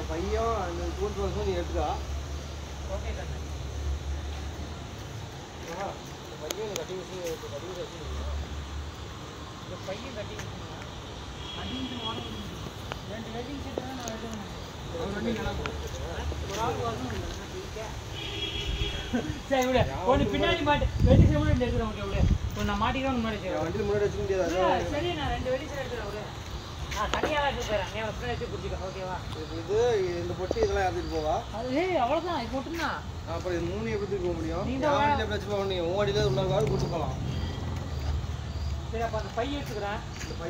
பையன் அந்த கூட்டு வருஷம் நீ எடுத்துக்கா ஓகே கண்ணு ஆஹா, இந்த பையன் கட்டி வச்சு கட்டி வச்சு வச்சுருக்கீங்க இந்த பையன் கட்டி வச்சுக்கோங்க அடிஞ்சு உடம்பு ரெண்டு வெட்டிங் செட் தான் நான் எடுக்கணும் ஒரு ஆள் வரணும் இல்லை, நான் இருக்கேன். சரி விடு ஒன்று பின்னாடி மாட்டு வெட்டி செட் மட்டும் எடுத்துக்கிறேன் விட்டு விடு ஒன்று நான் மாட்டிக்கிறேன் ஒன்று மாட்டி என் வண்டியில் முன்னாடி வச்சுக்க முடியாது இல்ல, அதான் சரி நான் ரெண்டு வெட்டி செட் எடுத்துக்கிறேன் விடு நான் தனியாக எடுத்து போயிடறேன் நீ அவனை பின்னாடி வச்சு பிடிச்சிக்க ஓகேவா இது இந்த பொட்டி இதெல்லாம் ஏற்றிட்டு போவா அது ஏய் அவ்வளோதான் இது மட்டும்தான் அப்புறம் இது மூணு எப்படி தூக்க முடியும் நீ என் தான் வண்டியில் எப்படி வச்சு போக முடியும் உன் வண்டியில் இன்னொரு வாரம் கூட்டு போகலாம் சரி அப்போ அந்த பையன் எடுத்துக்கிறேன் இந்த பையன்